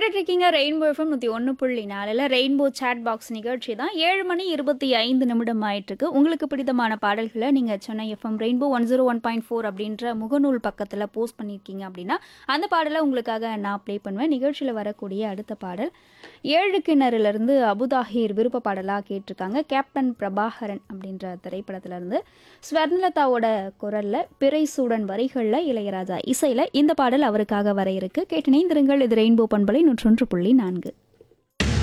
கேட்டுட்டு இருக்கீங்க rainbow FM நூற்றி ஒன்று புள்ளி நாலில் ரெயின்போ சேட் பாக்ஸ் நிகழ்ச்சி தான் ஏழு மணி இருபத்தி ஐந்து நிமிடம் ஆயிட்டிருக்கு உங்களுக்கு பிடித்தமான பாடல்களை நீங்கள் Chennai FM rainbow one zero one point four அப்படின்ற முகநூல் பக்கத்தில் போஸ்ட் பண்ணியிருக்கீங்க அப்படின்னா அந்த பாடலை உங்களுக்காக நான் ப்ளே பண்ணுவேன் நிகழ்ச்சியில் வரக்கூடிய அடுத்த பாடல் ஏழு கிணறுலேருந்து அபுதாஹிர் விருப்ப பாடலாக கேட்டிருக்காங்க கேப்டன் பிரபாகரன் அப்படின்ற திரைப்படத்திலேருந்து ஸ்வர்ணலதாவோட குரலில் பிறைசூடன் வரிகளில் இளையராஜா இசையில் இந்த பாடல் அவருக்காக வர இருக்கு கேட்டினைந்திருங்கள் இது ரெயின்போ பண்பலை நூற்றொன்று புள்ளி நான்கு